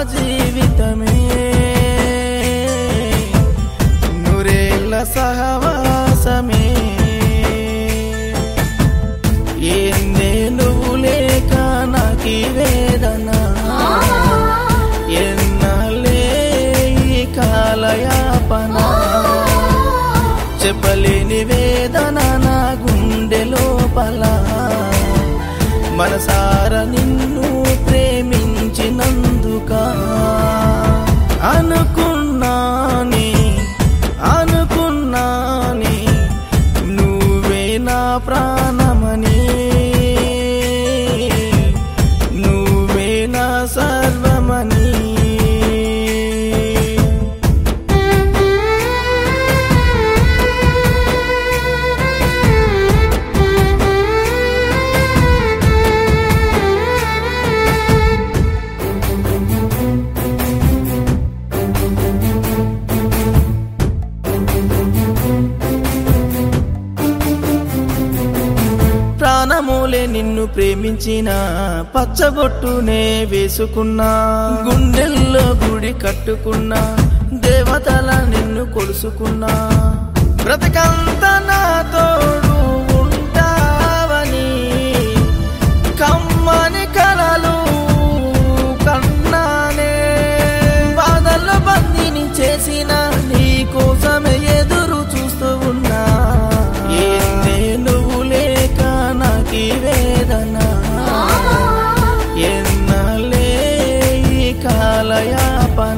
జీవితమే నూరేళ్ళ సహవాసమే ఏందే నువ్వు లేక నాకి వేదన ఎన్నాళ్ళే ఈ కాలయాపన చెప్పలేని వేదన నా గుండె లోపల మనసార నిన్ను ప్రేమించినందుక అనుకున్నాని అనుకున్నాని నువ్వే నా ప్రాణమని నువ్వే నా సర్వమని ప్రాణమూలే నిన్ను ప్రేమించిన పచ్చబొట్టునే వేసుకున్నా గుండెల్లో గుడి కట్టుకున్నా దేవతల నిన్ను కొలుసుకున్నా బ్రతకంత నా తోడు ఉంటావని కమ్మని కలలు కన్నానే బాధల్లో బందీని చేసిన నీ కోసమే ఎదురు చూస్తూ ఉన్నా ఏందే నువ్వు లేక నాకి వేదన ఎన్నాళ్ళే ఈ కాలయాపన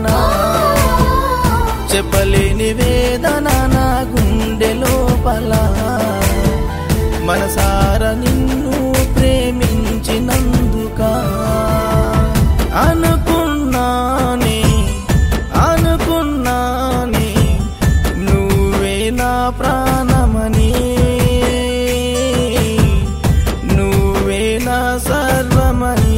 చెప్పలేని వేదన నా గుండె లోపల మనసార నిన్ను ప్రేమించినందుక అనుకున్నాని అనుకున్నాని నువ్వే నా ప్రాణమని నువ్వే నా సర్వమని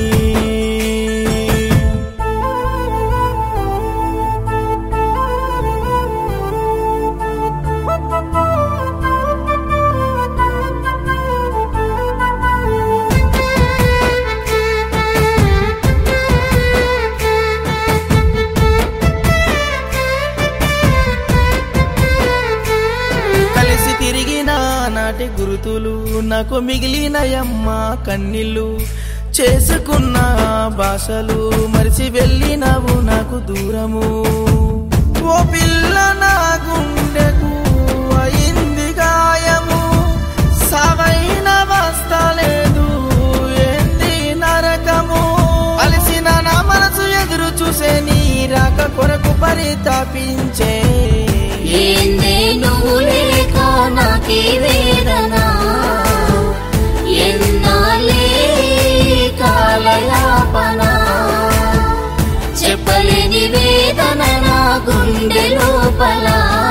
కలిసి తిరిగిన నాటి గురుతులు నాకు మిగిలినయమ్మ కన్నీళ్ళు చేసుకున్న భాషలు మరిచి వెళ్ళినవు నాకు దూరము ఓ పిల్ల నా గుండెకు అయింది గాయము సావైన వస్తలేదు ఏంది నరకము అలసిన నా మనసు ఎదురు చూసే నీ రాక కొరకు పరితాపించే ఏందే నువ్వు లేక నాకే వేదన ఎన్నాళ్ళే కాలయాపన చెప్పలేని వేదన నా గుండె లోపల